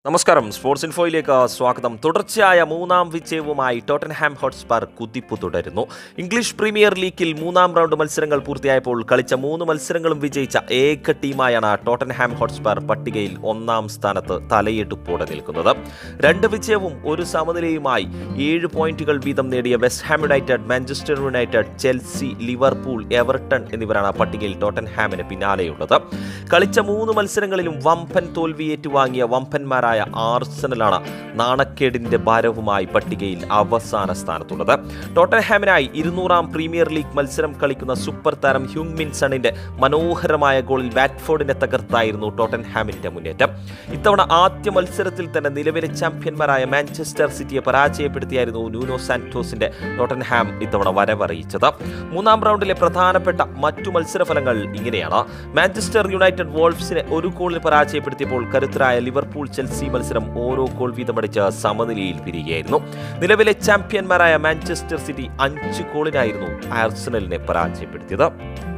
നമസ്കാരം സ്പോർട്സ് ഇൻഫോയിലേക്ക് സ്വാഗതം തുടർച്ചയായ മൂന്നാം വിജയവുമായി ടോട്ടൻഹാം ഹോട്ട്സ്പാർ കുതിപ്പ് തുടരുന്നു ഇംഗ്ലീഷ് പ്രീമിയർ ലീഗിൽ മൂന്നാം റൗണ്ട് മത്സരങ്ങൾ പൂർത്തിയായപ്പോൾ കളിച്ച മൂന്ന് മത്സരങ്ങളും വിജയിച്ച ഏക ടീമായാണ് ടോട്ടൻഹാം ഹോട്ട്സ്പാർ പട്ടികയിൽ ഒന്നാം സ്ഥാനത്ത് തലയെടുപ്പോടെ നിൽക്കുന്നത് രണ്ട് വിജയവും ഒരു സമനിലയുമായി ഏഴ് പോയിന്റുകൾ വീതം നേടിയ West Ham United Manchester United Chelsea Liverpool Everton എന്നിവരാണ് പട്ടികയിൽ ടോട്ടൻഹാമിന് പിന്നാലെയുള്ളത് കളിച്ച മൂന്ന് മത്സരങ്ങളിലും വമ്പൻ തോൽവി ഏറ്റുവാങ്ങിയ വമ്പന്മാരായ ആർസണലാണ് നാണക്കേടിന്റെ ഭാരവുമായി പട്ടികയിൽ അവസാന സ്ഥാനത്തുള്ളത് ടോട്ടൻഹാമിനായി ഇരുന്നൂറാം പ്രീമിയർ ലീഗ് മത്സരം കളിക്കുന്ന സൂപ്പർ താരം ഹ്യൂങ്മിൻ സണിന്റെ മനോഹരമായ ഗോളിൽ വാറ്റ്ഫോർഡിനെ തകർത്തായിരുന്നു ടോട്ടൻഹാമിന്റെ മുന്നേറ്റം ഇത്തവണ ആദ്യ മത്സരത്തിൽ തന്നെ നിലവിലെ ചാമ്പ്യന്മാരായ മാഞ്ചസ്റ്റർ സിറ്റിയെ പരാജയപ്പെടുത്തിയായിരുന്നു ന്യൂനോ സാന്റോസിന്റെ ടോട്ടൻഹാം ഇത്തവണ വരവറിയിച്ചത് മൂന്നാം റൗണ്ടിലെ പ്രധാനപ്പെട്ട മറ്റു മത്സരഫലങ്ങൾ ഇങ്ങനെയാണ് മാഞ്ചസ്റ്റർ യുണൈറ്റഡ് വോൾഫ്സിനെ ഒരു ഗോളിന് പരാജയപ്പെടുത്തിയപ്പോൾ കരുത്തരായ ലിവർപൂൾ ചെൽസി മത്സരം ഓരോ ഗോൾ വീതമടിച്ച് സമനിലയിൽ പിരികയായിരുന്നു നിലവിലെ ചാമ്പ്യന്മാരായ മാഞ്ചസ്റ്റർ സിറ്റി അഞ്ച് ഗോളിനായിരുന്നു ആർസണലിനെ പരാജയപ്പെടുത്തിയത്